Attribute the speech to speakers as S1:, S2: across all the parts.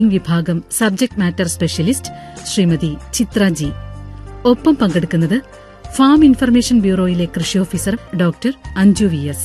S1: വിഭാഗം subject matter specialist Shrimati Chitra ji ഒപ്പം പങ്കെടുക്കുന്നത് ഫാം ഇൻഫർമേഷൻ ബ്യൂറോയിലെ കൃഷി officer doctor Anju V S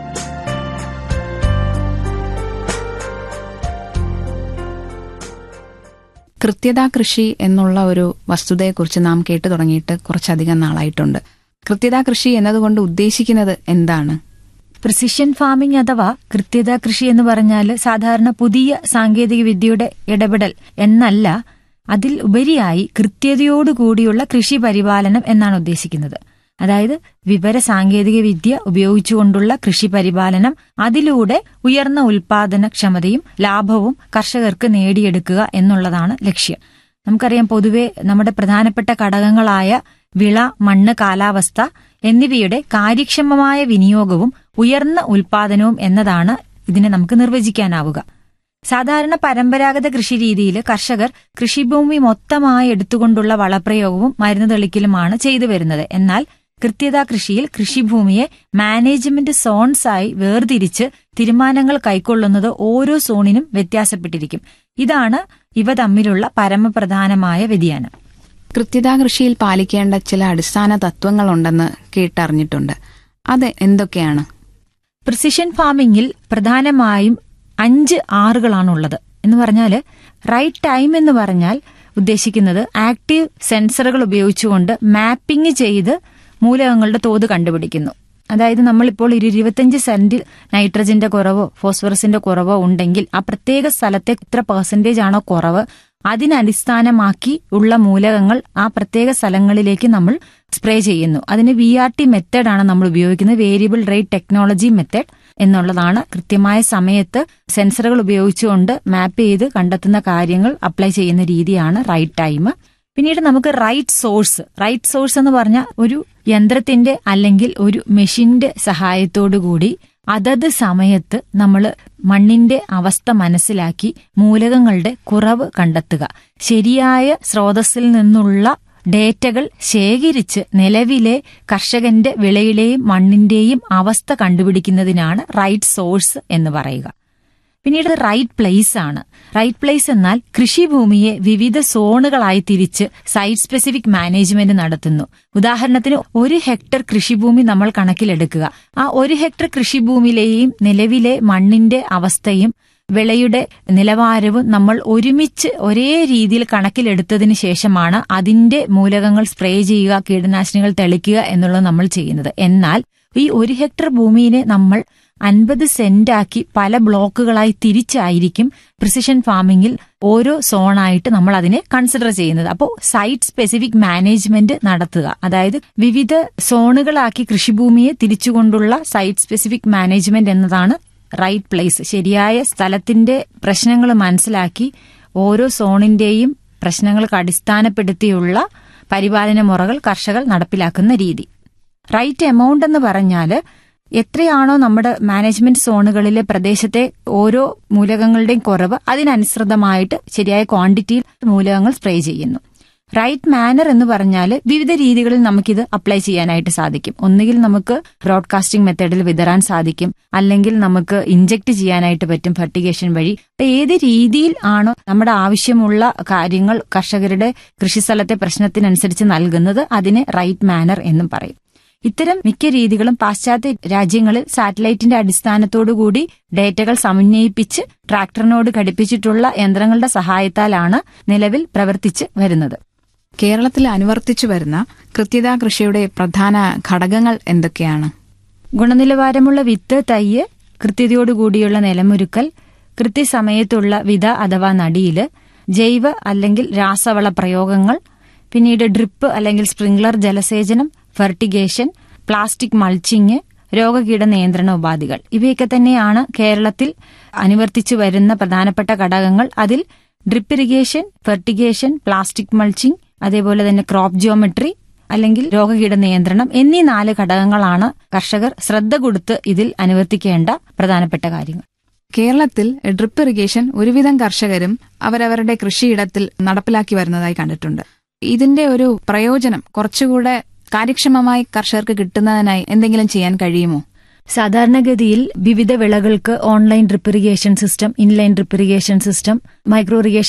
S2: കൃത്യതാ കൃഷി എന്നുള്ള ഒരു വസ്തുതയെക്കുറിച്ച് നാം കേട്ടു തുടങ്ങിയിട്ട് കുറച്ചധികം നാളായിട്ടുണ്ട് കൃത്യതാ കൃഷി എന്നതുകൊണ്ട് ഉദ്ദേശിക്കുന്നത് എന്താണ്
S3: പ്രിസിഷൻ ഫാമിംഗ് അഥവാ കൃത്യത കൃഷി എന്ന് പറഞ്ഞാൽ സാധാരണ പുതിയ സാങ്കേതിക വിദ്യയുടെ ഇടപെടൽ എന്നല്ല അതിൽ ഉപരിയായി കൃത്യതയോടുകൂടിയുള്ള കൃഷി പരിപാലനം എന്നാണ് ഉദ്ദേശിക്കുന്നത് അതായത് വിവര സാങ്കേതിക വിദ്യ ഉപയോഗിച്ചുകൊണ്ടുള്ള കൃഷി പരിപാലനം അതിലൂടെ ഉയർന്ന ഉൽപാദനക്ഷമതയും ലാഭവും കർഷകർക്ക് നേടിയെടുക്കുക എന്നുള്ളതാണ് ലക്ഷ്യം നമുക്കറിയാം പൊതുവെ നമ്മുടെ പ്രധാനപ്പെട്ട ഘടകങ്ങളായ വിള മണ്ണ് കാലാവസ്ഥ എന്നിവയുടെ കാര്യക്ഷമമായ വിനിയോഗവും ഉയർന്ന ഉൽപാദനവും എന്നതാണ് ഇതിനെ നമുക്ക് നിർവചിക്കാനാവുക സാധാരണ പരമ്പരാഗത കൃഷി രീതിയിൽ കർഷകർ കൃഷിഭൂമി മൊത്തമായി എടുത്തുകൊണ്ടുള്ള വളപ്രയോഗവും മരുന്ന് തെളിക്കലുമാണ് ചെയ്തു വരുന്നത് എന്നാൽ കൃത്യതാ കൃഷിയിൽ കൃഷിഭൂമിയെ മാനേജ്മെന്റ് സോൺസ് ആയി വേർതിരിച്ച് തീരുമാനങ്ങൾ കൈക്കൊള്ളുന്നത് ഓരോ സോണിനും വ്യത്യാസപ്പെട്ടിരിക്കും ഇതാണ് ഇവ തമ്മിലുള്ള പരമപ്രധാനമായ വ്യതിയാനം
S2: കൃത്യതാ കൃഷിയിൽ പാലിക്കേണ്ട ചില അടിസ്ഥാന തത്വങ്ങളുണ്ടെന്ന് കേട്ടറിഞ്ഞിട്ടുണ്ട് അത് എന്തൊക്കെയാണ്
S3: പ്രിസിഷൻ ഫാമിംഗിൽ പ്രധാനമായും അഞ്ച് ആറുകളാണുള്ളത് എന്ന് പറഞ്ഞാൽ റൈറ്റ് ടൈം എന്ന് പറഞ്ഞാൽ ഉദ്ദേശിക്കുന്നത് ആക്റ്റീവ് സെൻസറുകൾ ഉപയോഗിച്ചുകൊണ്ട് മാപ്പിംഗ് ചെയ്ത് മൂലകങ്ങളുടെ തോത് കണ്ടുപിടിക്കുന്നു അതായത് നമ്മളിപ്പോൾ ഒരു ഇരുപത്തഞ്ച് സെന്റിൽ നൈട്രജന്റെ കുറവോ ഫോസ്ഫറസിന്റെ കുറവോ ഉണ്ടെങ്കിൽ ആ പ്രത്യേക സ്ഥലത്തെ എത്ര പെർസെന്റേജ് ആണോ കുറവ് അതിനടിസ്ഥാനമാക്കി ഉള്ള മൂലകങ്ങൾ ആ പ്രത്യേക സ്ഥലങ്ങളിലേക്ക് നമ്മൾ സ്പ്രേ ചെയ്യുന്നു അതിന് വി ആർ ടി മെത്തേഡാണ് നമ്മൾ ഉപയോഗിക്കുന്നത് വേരിയബിൾ റേറ്റ് ടെക്നോളജി മെത്തേഡ് എന്നുള്ളതാണ് കൃത്യമായ സമയത്ത് സെൻസറുകൾ ഉപയോഗിച്ചുകൊണ്ട് മാപ്പ് ചെയ്ത് കണ്ടെത്തുന്ന കാര്യങ്ങൾ അപ്ലൈ ചെയ്യുന്ന രീതിയാണ് റൈറ്റ് ടൈം പിന്നീട് നമുക്ക് റൈറ്റ് സോഴ്സ് റൈറ്റ് സോഴ്സ് എന്ന് പറഞ്ഞാൽ ഒരു യന്ത്രത്തിന്റെ അല്ലെങ്കിൽ ഒരു മെഷീന്റെ സഹായത്തോടു കൂടി അതത് സമയത്ത് നമ്മൾ മണ്ണിന്റെ അവസ്ഥ മനസ്സിലാക്കി മൂലകങ്ങളുടെ കുറവ് കണ്ടെത്തുക ശരിയായ സ്രോതസ്സിൽ നിന്നുള്ള ഡേറ്റകൾ ശേഖരിച്ച് നിലവിലെ കർഷകന്റെ വിളയിലെയും മണ്ണിന്റെയും അവസ്ഥ കണ്ടുപിടിക്കുന്നതിനാണ് റൈറ്റ് സോഴ്സ് എന്ന് പറയുക പിന്നീട് റൈറ്റ് പ്ലേസ് ആണ് റൈറ്റ് പ്ലേസ് എന്നാൽ കൃഷിഭൂമിയെ വിവിധ സോണുകളായി തിരിച്ച് സൈറ്റ് സ്പെസിഫിക് മാനേജ്മെന്റ് നടത്തുന്നു ഉദാഹരണത്തിന് ഒരു ഹെക്ടർ കൃഷിഭൂമി നമ്മൾ കണക്കിലെടുക്കുക ആ ഒരു ഹെക്ടർ കൃഷിഭൂമിയിലെയും നിലവിലെ മണ്ണിന്റെ അവസ്ഥയും വിളയുടെ നിലവാരവും നമ്മൾ ഒരുമിച്ച് ഒരേ രീതിയിൽ കണക്കിലെടുത്തതിന് ശേഷമാണ് അതിന്റെ മൂലകങ്ങൾ സ്പ്രേ ചെയ്യുക കീടനാശിനികൾ തെളിക്കുക എന്നുള്ളത് നമ്മൾ ചെയ്യുന്നത് എന്നാൽ ഈ ഒരു ഹെക്ടർ ഭൂമിയെ നമ്മൾ അൻപത് സെന്റാക്കി പല ബ്ലോക്കുകളായി തിരിച്ചായിരിക്കും പ്രിസിഷൻ ഫാമിംഗിൽ ഓരോ സോണായിട്ട് നമ്മൾ അതിനെ കൺസിഡർ ചെയ്യുന്നത് അപ്പോൾ സൈറ്റ് സ്പെസിഫിക് മാനേജ്മെന്റ് നടത്തുക അതായത് വിവിധ സോണുകളാക്കി കൃഷിഭൂമിയെ തിരിച്ചുകൊണ്ടുള്ള സൈറ്റ് സ്പെസിഫിക് മാനേജ്മെന്റ് എന്നതാണ് റൈറ്റ് പ്ലേസ് ശരിയായ സ്ഥലത്തിന്റെ പ്രശ്നങ്ങൾ മനസ്സിലാക്കി ഓരോ സോണിന്റെയും പ്രശ്നങ്ങൾക്ക് അടിസ്ഥാനപ്പെടുത്തിയുള്ള പരിപാലന മുറകൾ കർഷകർ നടപ്പിലാക്കുന്ന രീതി റൈറ്റ് എമൗണ്ട് എന്ന് പറഞ്ഞാൽ എത്രയാണോ നമ്മുടെ മാനേജ്മെന്റ് സോണുകളിലെ പ്രദേശത്തെ ഓരോ മൂലകങ്ങളുടെയും കുറവ് അതിനനുസൃതമായിട്ട് ശരിയായ ക്വാണ്ടിറ്റിയിൽ മൂലകങ്ങൾ സ്പ്രേ ചെയ്യുന്നു റൈറ്റ് മാനർ എന്ന് പറഞ്ഞാൽ വിവിധ രീതികളിൽ നമുക്കിത് അപ്ലൈ ചെയ്യാനായിട്ട് സാധിക്കും ഒന്നുകിൽ നമുക്ക് ബ്രോഡ്കാസ്റ്റിംഗ് മെത്തേഡിൽ വിതറാൻ സാധിക്കും അല്ലെങ്കിൽ നമുക്ക് ഇഞ്ചക്ട് ചെയ്യാനായിട്ട് പറ്റും ഫർട്ടിഗേഷൻ വഴി ഏത് രീതിയിൽ ആണോ നമ്മുടെ ആവശ്യമുള്ള കാര്യങ്ങൾ കർഷകരുടെ കൃഷിസ്ഥലത്തെ പ്രശ്നത്തിനനുസരിച്ച് നൽകുന്നത് അതിനെ റൈറ്റ് മാനർ എന്നും പറയും ഇത്തരം മിക്ക രീതികളും പാശ്ചാത്യ രാജ്യങ്ങളിൽ സാറ്റലൈറ്റിന്റെ അടിസ്ഥാനത്തോടുകൂടി ഡേറ്റകൾ സമന്വയിപ്പിച്ച് ട്രാക്ടറിനോട് ഘടിപ്പിച്ചിട്ടുള്ള യന്ത്രങ്ങളുടെ സഹായത്താലാണ് നിലവിൽ പ്രവർത്തിച്ച് വരുന്നത്
S2: കേരളത്തിൽ അനുവർത്തിച്ചു വരുന്ന കൃത്യതാ കൃഷിയുടെ പ്രധാന ഘടകങ്ങൾ എന്തൊക്കെയാണ്
S3: ഗുണനിലവാരമുള്ള വിത്ത് തയ്യ് കൃത്യതയോടുകൂടിയുള്ള നിലമൊരുക്കൽ കൃത്യസമയത്തുള്ള വിത അഥവാ നടിയില് ജൈവ അല്ലെങ്കിൽ രാസവള പ്രയോഗങ്ങൾ പിന്നീട് ഡ്രിപ്പ് അല്ലെങ്കിൽ സ്പ്രിംഗ്ലർ ജലസേചനം ഫെർട്ടിഗേഷൻ പ്ലാസ്റ്റിക് മൾച്ചിങ് രോഗകീട നിയന്ത്രണ ഉപാധികൾ ഇവയൊക്കെ തന്നെയാണ് കേരളത്തിൽ അനുവർത്തിച്ചു വരുന്ന പ്രധാനപ്പെട്ട ഘടകങ്ങൾ അതിൽ drip irrigation fertigation plastic mulching അതേപോലെ തന്നെ ക്രോപ്പ് ജിയോമെട്രി അല്ലെങ്കിൽ രോഗകീട നിയന്ത്രണം എന്നീ നാല് ഘടകങ്ങളാണ് കർഷകർ ശ്രദ്ധ കൊടുത്ത് ഇതിൽ അനുവർത്തിക്കേണ്ട പ്രധാനപ്പെട്ട കാര്യങ്ങൾ
S2: കേരളത്തിൽ ഡ്രിപ്പ് ഇറിഗേഷൻ ഒരുവിധം കർഷകരും അവരവരുടെ കൃഷിയിടത്തിൽ നടപ്പിലാക്കി വരുന്നതായി കണ്ടിട്ടുണ്ട് ഇതിന്റെ ഒരു പ്രയോജനം കുറച്ചുകൂടെ കാര്യക്ഷമമായി കർഷകർക്ക് കിട്ടുന്നതിനായി എന്തെങ്കിലും ചെയ്യാൻ കഴിയുമോ
S3: സാധാരണഗതിയിൽ വിവിധ വിളകൾക്ക് online drip irrigation system inline drip irrigation system micro irrigation